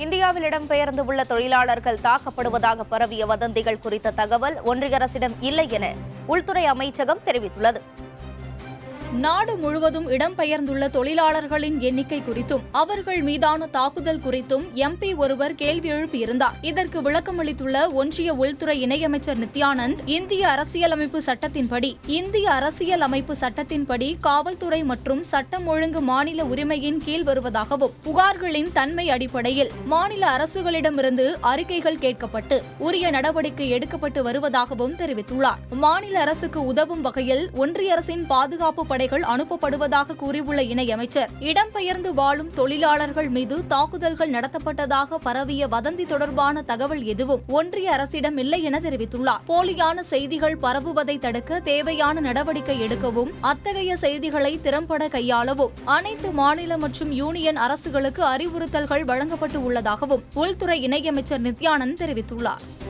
இந்தியாவில் இடம்பெயர்ந்து உள்ள தொழிலாளர்கள் தாக்கப்படுவதாக பரவிய வதந்திகள் குறித்த தகவல் ஒன்றிய அரசிடம் இல்லை என உள்துறை அமைச்சகம் தெரிவித்துள்ளது நாடு முழுவதும் இடம்பெயர்ந்துள்ள தொழிலாளர்களின் எண்ணிக்கை குறித்தும் அவர்கள் மீதான தாக்குதல் குறித்தும் எம்பி ஒருவர் கேள்வி எழுப்பியிருந்தார் இதற்கு விளக்கமளித்துள்ள ஒன்றிய உள்துறை இணையமைச்சர் நித்யானந்த் இந்திய அரசியலமைப்பு சட்டத்தின்படி இந்திய அரசியல் அமைப்பு சட்டத்தின்படி காவல்துறை மற்றும் சட்டம் ஒழுங்கு மாநில உரிமையின் கீழ் வருவதாகவும் புகார்களின் தன்மை அடிப்படையில் மாநில அரசுகளிடமிருந்து அறிக்கைகள் கேட்கப்பட்டு உரிய நடவடிக்கை எடுக்கப்பட்டு வருவதாகவும் தெரிவித்துள்ளார் மாநில அரசுக்கு உதவும் வகையில் ஒன்றிய அரசின் பாதுகாப்பு படைகள் அனுப்பப்படுவதாக கூறியுள்ள இணையமைச்சர் இடம்பெயர்ந்து வாழும் தொழிலாளர்கள் மீது தாக்குதல்கள் நடத்தப்பட்டதாக பரவிய வதந்தி தொடர்பான தகவல் எதுவும் ஒன்றிய அரசிடம் இல்லை என தெரிவித்துள்ளார் போலியான செய்திகள் பரவுவதை தடுக்க தேவையான நடவடிக்கை எடுக்கவும் அத்தகைய செய்திகளை திறம்பட கையாளவும் அனைத்து மாநில மற்றும் யூனியன் அரசுகளுக்கு அறிவுறுத்தல்கள் வழங்கப்பட்டு உள்ளதாகவும் உள்துறை இணையமைச்சர் நித்யானந்த் தெரிவித்துள்ளார்